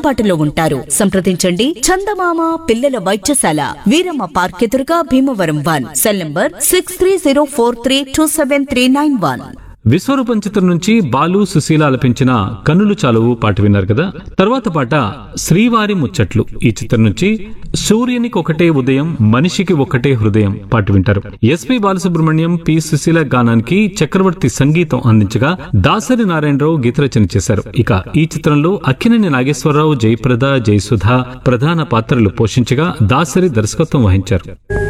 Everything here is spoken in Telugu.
అందుబాటులో ఉంటారు సంప్రదించండి చందమామ పిల్లల వైద్యశాల వీరమ్మ పార్క్ ఎదురుగా Bhimavaram one cell number six three zero four three two seven three nine one Vishwaroopam చిత్రం నుంచి బాలు సుశీల ఆలపించిన కన్నులు చాలువు పాట విన్నారు కదా తర్వాత పాట శ్రీవారి ముచ్చట్లు ఈ చిత్రం నుంచి సూర్యునికి ఒకటే ఉదయం మనిషికి ఒకటే హృదయం పాట వింటారు ఎస్పి బాలసుబ్రహ్మణ్యం పి సుశీల గానానికి చక్రవర్తి సంగీతం అందించగా దాసరి నారాయణరావు గీతరచన చేశారు ఇక ఈ చిత్రంలో అక్కినేని నాగేశ్వరరావు జయప్రద జయసుధ ప్రధాన పాత్రలు పోషించగా దాసరి దర్శకత్వం వహించారు